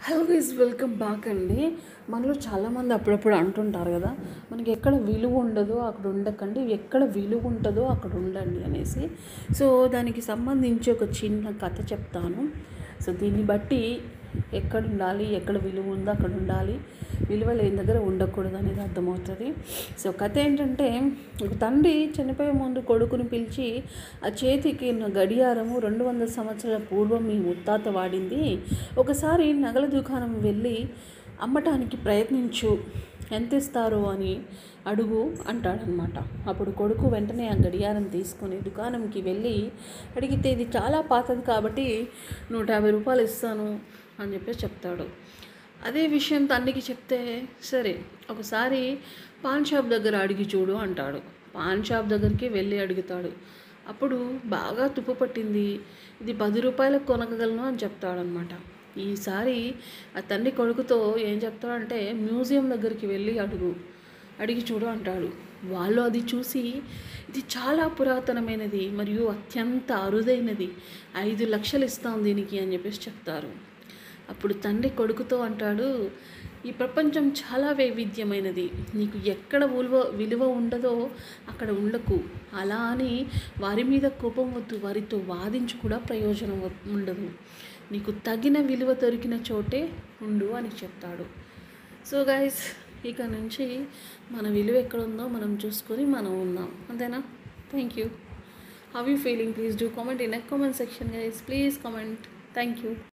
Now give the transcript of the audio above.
hello guys welcome back అండి మనలో చాలామంది అప్పుడప్పుడు అంటుంటారు కదా మనకి ఎక్కడ విలువ ఉండదో అక్కడ ఉండకండి ఎక్కడ విలువ ఉంటుందో అక్కడ ఉండండి అనేసి సో దానికి సంబంధించి ఒక చిన్న కథ చెప్తాను సో దీన్ని బట్టి ఎక్కడ ఉండాలి ఎక్కడ విలువ ఉందో అక్కడ ఉండాలి విలువ లేని దగ్గర ఉండకూడదు అనేది అర్థమవుతుంది సో కథ ఏంటంటే ఒక తండ్రి చనిపోయే ముందు కొడుకుని పిలిచి ఆ చేతికి ఉన్న గడియారము రెండు వందల సంవత్సరాల పూర్వం మీ ముత్తాత వాడింది ఒకసారి నగల దుకాణం వెళ్ళి అమ్మటానికి ప్రయత్నించు ఎంత ఇస్తారు అని అడుగు అంటాడనమాట అప్పుడు కొడుకు వెంటనే ఆ గడియారం తీసుకొని దుకాణంకి వెళ్ళి అడిగితే ఇది చాలా పాతది కాబట్టి నూట యాభై రూపాయలు ఇస్తాను అని చెప్పేసి చెప్తాడు అదే విషయం తండ్రికి చెప్తే సరే ఒకసారి పాన్ షాప్ దగ్గర అడిగి చూడు అంటాడు పాన్ షాప్ దగ్గరికి వెళ్ళి అడుగుతాడు అప్పుడు బాగా తుప్పు పట్టింది ఇది పది రూపాయలకు కొనగలను అని చెప్తాడనమాట ఈసారి ఆ తండ్రి కొడుకుతో ఏం చెప్తాడంటే మ్యూజియం దగ్గరికి వెళ్ళి అడుగు అడిగి చూడు అంటాడు వాళ్ళు అది చూసి ఇది చాలా పురాతనమైనది మరియు అత్యంత అరుదైనది ఐదు లక్షలు ఇస్తాం దీనికి అని చెప్పేసి చెప్తారు అప్పుడు తండ్రి కొడుకుతో అంటాడు ఈ ప్రపంచం చాలా వైవిధ్యమైనది నీకు ఎక్కడ విలువ విలువ ఉండదో అక్కడ ఉండకు అలా అని వారి మీద కోపం వద్దు వారితో వాదించి కూడా ప్రయోజనం వ- ఉండదు నీకు తగిన విలువ దొరికిన చోటే ఉండు అని చెప్తాడు సో గైస్ ఇక నుంచి మన విలువ ఎక్కడ ఉందో మనం చూసుకొని మనం ఉందాం అంతేనా thank you how you feeling please do comment in a comment section guys please comment thank you